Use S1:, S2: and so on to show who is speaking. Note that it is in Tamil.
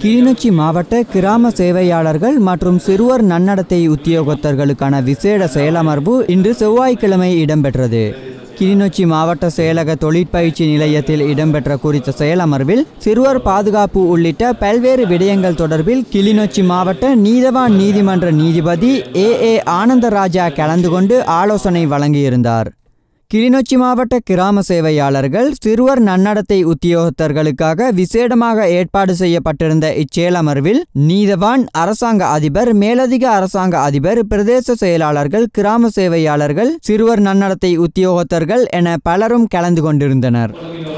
S1: கிளிநொச்சி மாவட்ட கிராம சேவையாளர்கள் மற்றும் சிறுவர் நன்னடத்தை உத்தியோகத்தர்களுக்கான விசேட செயலமர்வு இன்று செவ்வாய்க்கிழமை இடம்பெற்றது கிளிநொச்சி மாவட்ட செயலக தொழிற்பயிற்சி நிலையத்தில் இடம்பெற்ற குறித்த செயலமர்வில் சிறுவர் பாதுகாப்பு உள்ளிட்ட பல்வேறு விடயங்கள் தொடர்பில் கிளிநொச்சி மாவட்ட நீதவான் நீதிமன்ற நீதிபதி ஏ ஏ ஆனந்தராஜா கலந்து கொண்டு ஆலோசனை வழங்கியிருந்தார் கிளிநொச்சி மாவட்ட கிராம சேவையாளர்கள் சிறுவர் நன்னடத்தை உத்தியோகத்தர்களுக்காக விசேடமாக ஏற்பாடு செய்யப்பட்டிருந்த இச்செயலமர்வில் நீதவான் அரசாங்க அதிபர் மேலதிக அரசாங்க அதிபர் பிரதேச செயலாளர்கள் கிராம சேவையாளர்கள் சிறுவர் நன்னடத்தை உத்தியோகத்தர்கள் என பலரும் கலந்து கொண்டிருந்தனர்